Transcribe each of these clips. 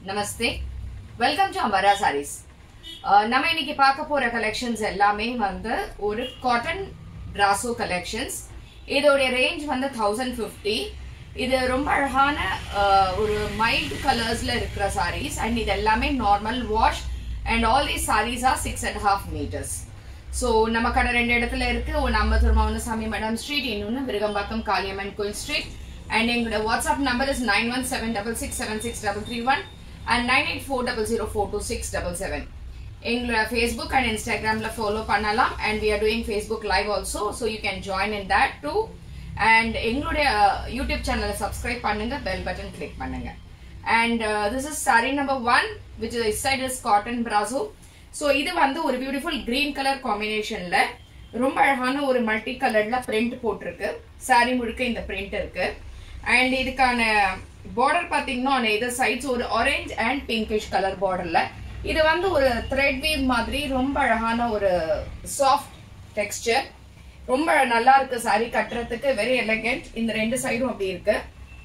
Namaste welcome to Amara sarees நம்ம இன்னைக்கு பார்க்க போற கலெக்ஷன்ஸ் எல்லாமே வந்து ஒரு காட்டன் பிராசோ கலெக்ஷன்ஸ் இதோடைய ரேஞ்ச் வந்து தௌசண்ட் ஃபிஃப்டி இது ரொம்ப அழகான அஹ், ஒரு மைல்டு கலர்ஸ்ல இருக்கிற சாரீஸ் அண்ட் இது எல்லாமே normal wash and all these sarees are six and half metres so நம்ம கடை ரெண்டு இடத்துல இருக்கு ஒன்று அம்பத்தூர் மௌனசாமி மேடம் ஸ்ட்ரீட் இன்னொன்று விருகம்பாக்கம் காளியம்மன் கோயில் ஸ்ட்ரீட் அண்ட் எங்களோட WhatsApp number is nine one seven double six seven six double three one and nine eight four double zero four two six double seven எங்களோட ஃபேஸ்புக் அண்ட் இன்ஸ்டாகிராம்ல ஃபாலோ பண்ணலாம் and we are doing Facebook live also so you can join in that too and எங்களுடைய YouTube சேனலை subscribe பண்ணுங்க bell button click பண்ணுங்க and this is saree number one which is side is cotton brasso so இது வந்து ஒரு beautiful green colour காம்பினேஷன்ல ரொம்ப அழகான ஒரு மல்டி கலர்ல பிரிண்ட் போட்டிருக்கு saree முழுக்க இந்த பிரிண்ட் இருக்கு அண்ட் இதுக்கான பார்டர் பாத்தீங்கன்னா on either sides ஒரு ஆரஞ்சு அண்ட் பிங்கிஷ் கலர் பார்டர்ல இது வந்து ஒரு த்ரெட் வீவ் மாதிரி ரொம்ப அழகான ஒரு சாஃப்ட் டெக்ஸ்டர் ரொம்ப நல்லா இருக்கு saree கட்டுறதுக்கு வெரி எலகென்ட் இந்த ரெண்டு சைடும் அப்படி இருக்கு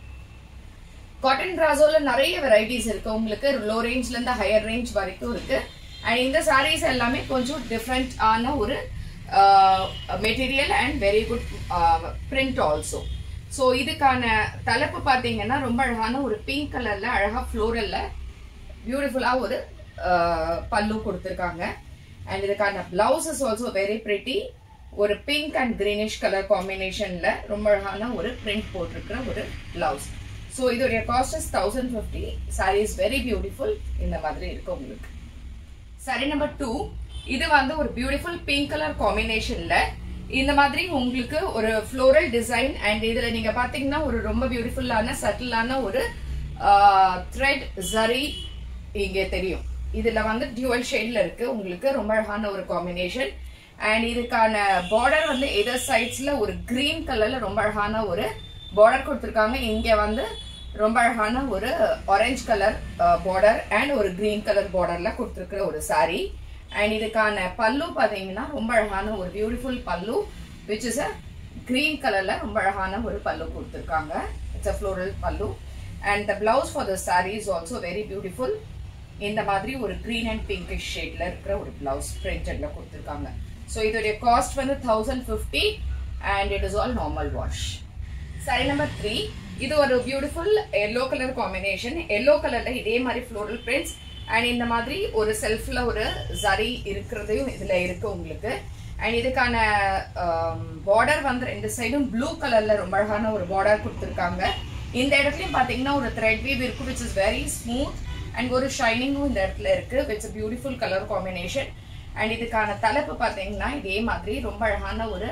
காட்டன் பிராசோல நிறைய வெரைட்டிஸ் இருக்கு உங்களுக்கு லோ ரேஞ்ச்ல இருந்து ஹையர் ரேஞ்ச் வரைக்கும் இருக்கு அண்ட் இந்த சாரீஸ் எல்லாமே கொஞ்சம் டிஃப்ரெண்ட் ஆன ஒரு material and very good print also so இதுக்கான தலைப்பு பார்த்தீங்கன்னா ரொம்ப அழகான ஒரு பிங்க் கலர்ல அழகா ஃப்ளோரல்ல பியூட்டிஃபுல்லா ஒரு அஹ், பல்லு கொடுத்துருக்காங்க அண்ட் இதுக்கான blouse is also very pretty ஒரு பிங்க் அண்ட் கிரீனிஷ் கலர் காம்பினேஷன்ல ரொம்ப அழகான ஒரு பிரிண்ட் போட்டிருக்கிற ஒரு பிளவுஸ் ஸோ இதோடைய cost is thousand fifty saree is very beautiful இந்த மாதிரி இருக்கு உங்களுக்கு சரி நம்பர் டூ இது வந்து ஒரு பியூட்டிஃபுல் பிங்க் கலர் காம்பினேஷன்ல இந்த மாதிரி உங்களுக்கு ஒரு ஃப்ளோரல் டிசைன் அண்ட் இதுல நீங்க பாத்தீங்கன்னா ஒரு ரொம்ப பியூட்டிஃபுல்லான சட்டிலான ஒரு த்ரெட் ஜரி இங்க தெரியும் இதுல வந்து டியூவல் ஷேட்ல இருக்கு உங்களுக்கு ரொம்ப அழகான ஒரு காம்பினேஷன் அண்ட் இதுக்கான பார்டர் வந்து எதர் சைட்ஸ்ல ஒரு கிரீன் கலர்ல ரொம்ப அழகான ஒரு பார்டர் கொடுத்துருக்காங்க இங்க வந்து ரொம்ப அழகான ஒரு ஆரஞ்சு கலர் பார்டர் அண்ட் ஒரு கிரீன் கலர் பார்டர்ல கொடுத்துருக்கிற ஒரு saree அண்ட் இதுக்கான பல்லு பாத்தீங்கன்னா ரொம்ப அழகான ஒரு பியூட்டிஃபுல் பல்லு விச் இஸ் அ கிரீன் கலர்ல ரொம்ப அழகான ஒரு பல்லு கொடுத்துருக்காங்க it's a floral pallu and the blouse for the saree is also very beautiful இந்த மாதிரி ஒரு கிரீன் அண்ட் பிங்கிஷ் ஷேட்ல இருக்கிற ஒரு பிளவுஸ் பிரிண்டட்ல கொடுத்துருக்காங்க ஸோ இதோடைய காஸ்ட் வந்து thousand fifty and it is all normal wash சரி நம்பர் த்ரீ இது ஒரு beautiful yellow colour combination yellow கலர்ல இதே மாதிரி ஃப்ளோரல் பிரிண்ட்ஸ் அண்ட் இந்த மாதிரி ஒரு செல்ஃப்ல ஒரு ஜரி இருக்கிறதையும் இதுல இருக்கு உங்களுக்கு அண்ட் இதுக்கான பார்டர் வந்து ரெண்டு சைடும் ப்ளூ கலர்ல ரொம்ப அழகான ஒரு பார்டர் கொடுத்துருக்காங்க இந்த இடத்துலயும் பாத்தீங்கன்னா ஒரு த்ரெட் வீவ் இருக்கு which is very smooth and ஒரு ஷைனிங்கும் இந்த இடத்துல இருக்கு with its beautiful colour combination and இதுக்கான தலைப்பு பாத்தீங்கன்னா இதே மாதிரி ரொம்ப அழகான ஒரு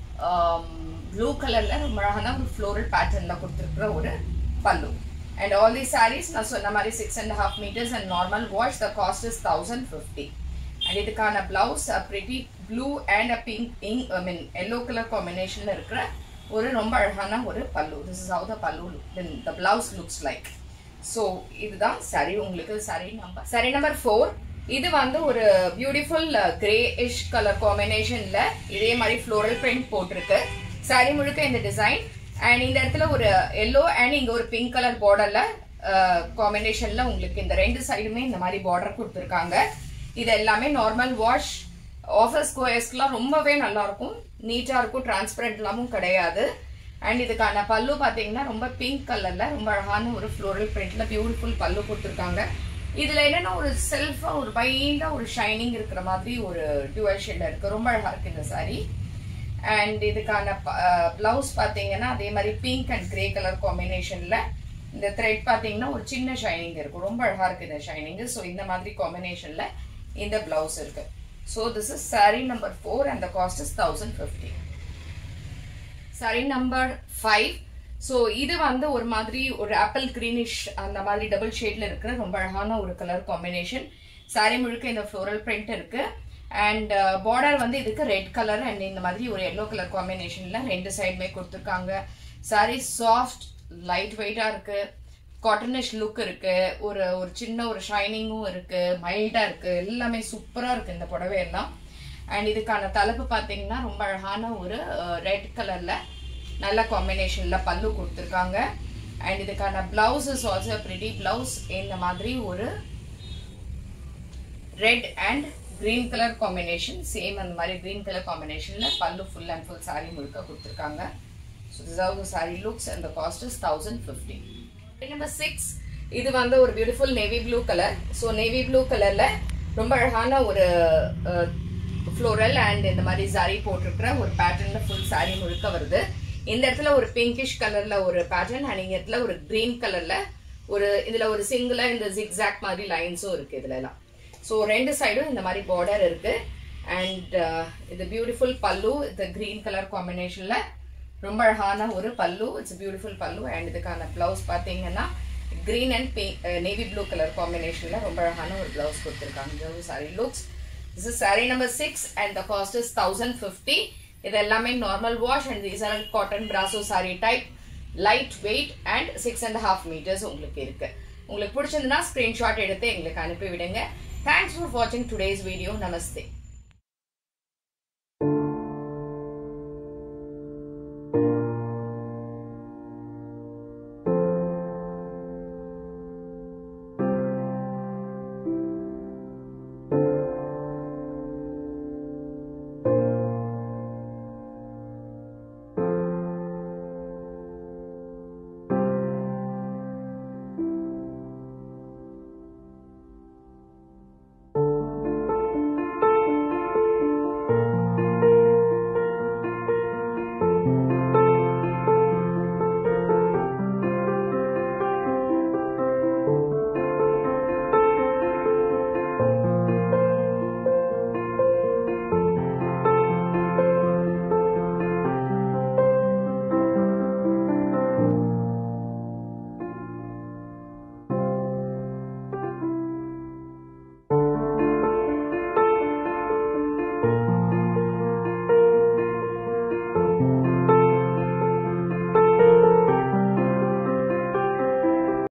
ப்ளூ கலர்ல ரொம்ப அழகான ஒரு ஃப்ளோரல் பேட்டர்ன்ல கொடுத்துருக்குற ஒரு பல்லு அண்ட் ஆல் தி சாரீஸ் நான் சொன்ன மாதிரி six and half metres and normal wash the cost is thousand fifty and இதுக்கான blouse pretty blue and a pink இங் ஐ மீன் எல்லோ கலர் காம்பினேஷன்ல இருக்கிற ஒரு ரொம்ப அழகான ஒரு பல்லு this is how the pallu the blouse looks like so இதுதான் சரி உங்களுக்கு சரி நம்பர் சரி நம்பர் ஃபோர் இது வந்து ஒரு பியூட்டிஃபுல் கிரேயிஷ் கலர் காம்பினேஷன்ல இதே மாதிரி ஃப்ளோரல் பிரிண்ட் போட்டிருக்கு சாரி முழுக்க இந்த டிசைன் அண்ட் இந்த இடத்துல ஒரு எல்லோ அண்ட் இங்க ஒரு பிங்க் கலர் பார்டர்ல காம்பினேஷன்ல உங்களுக்கு இந்த ரெண்டு சைடுமே இந்த மாதிரி பார்டர் கொடுத்துருக்காங்க இது எல்லாமே நார்மல் வாஷ் ஆஃபீஸ் கோயர்ஸ்க்குலாம் ரொம்பவே நல்லா இருக்கும் நீட்டா இருக்கும் டிரான்ஸ்பரண்ட்லாமும் கிடையாது அண்ட் இதுக்கான பல்லு பாத்தீங்கன்னா ரொம்ப பிங்க் கலர்ல ரொம்ப அழகான ஒரு ஃப்ளோரல் பிரிண்ட்ல பியூட்டிஃபுல் பல்லு கொடுத்துருக்காங்க இதுல என்னன்னா ஒரு செல்ஃபா ஒரு பைண்டா ஒரு ஷைனிங் இருக்கிற மாதிரி ஒரு டியூவல் ஷேட்ல இருக்கு ரொம்ப அழகா இருக்கு இந்த saree அண்ட் இதுக்கான பிளவுஸ் பாத்தீங்கன்னா அதே மாதிரி பிங்க் அண்ட் கிரே கலர் காம்பினேஷன்ல இந்த த்ரெட் பாத்தீங்கன்னா ஒரு சின்ன ஷைனிங் இருக்கும் ரொம்ப அழகா இருக்கு இந்த ஷைனிங் ஸோ இந்த மாதிரி காம்பினேஷன்ல இந்த பிளவுஸ் இருக்கு so this is saree number four and the cost is thousand fifty சரி நம்பர் ஃபைவ் ஸோ இது வந்து ஒரு மாதிரி ஒரு ஆப்பிள் கிரீனிஷ் அந்த மாதிரி டபுள் ஷேட்ல இருக்கிற ரொம்ப அழகான ஒரு கலர் காம்பினேஷன் சாரி முழுக்க இந்த ஃப்ளோரல் பிரிண்ட் இருக்கு அண்ட் பார்டர் வந்து இதுக்கு ரெட் கலர் அண்ட் இந்த மாதிரி ஒரு எல்லோ கலர் காம்பினேஷன்ல ரெண்டு சைடுமே கொடுத்துருக்காங்க சாரி சாஃப்ட் லைட் வெயிட்டா இருக்கு காட்டனிஷ் லுக் இருக்கு ஒரு ஒரு சின்ன ஒரு ஷைனிங்கும் இருக்கு மைல்டா இருக்கு எல்லாமே சூப்பரா இருக்கு இந்த புடவை எல்லாம் அண்ட் இதுக்கான தலைப்பு பாத்தீங்கன்னா ரொம்ப அழகான ஒரு ரெட் கலர்ல நல்ல காம்பினேஷன்ல பல்லு கொடுத்துருக்காங்க அண்ட் இதுக்கான blouse is also pretty blouse இந்த மாதிரி ஒரு red and green colour combination same அந்த மாதிரி கிரீன் கலர் காம்பினேஷனில் பல்லு ஃபுல் அண்ட் ஃபுல் சாரீ முழுக்க கொடுத்துருக்காங்க so this are the saree looks and the cost is thousand fifty number six இது வந்து ஒரு beautiful navy blue colour so navy blue கலரில் ரொம்ப அழகான ஒரு ஃப்ளோரல் அண்ட் இந்த மாதிரி சாரி போட்டிருக்கிற ஒரு பேட்டர்னில் ஃபுல் சாரீ முழுக்க வருது இந்த இடத்துல ஒரு பிங்கிஷ் கலரில் ஒரு பேட்டர்ன் அண்ட் இந்த இடத்துல ஒரு க்ரீன் கலரில் ஒரு இதில் ஒரு சிங்கிளாக இந்த ஜிக்ஸாக் மாதிரி லைன்ஸும் இருக்குது இதுல எல்லாம் ஸோ ரெண்டு சைடும் இந்த மாதிரி பார்டர் இருக்கு அண்ட் இது பியூட்டிஃபுல் பல்லு இந்த க்ரீன் கலர் காம்பினேஷனில் ரொம்ப அழகான ஒரு pallu it's beautiful pallu and இதுக்கான பிளவுஸ் பார்த்தீங்கன்னா green and B navy blue colour காம்பினேஷனில் ரொம்ப அழகான ஒரு பிளவுஸ் கொடுத்துருக்காங்க saree looks this is saree number six and the cost is thousand fifty இது எல்லாமே normal wash and these are cotton brasso saree type light weight and six and half metres உங்களுக்கு இருக்கு உங்களுக்கு பிடிச்சிருந்ததுன்னா ஸ்க்ரீன்ஷாட் எடுத்து எங்களுக்கு அனுப்பி விடுங்க தேங்க்ஸ் ஃபார் வாட்சிங் டுடேஸ் வீடியோ நமஸ்தே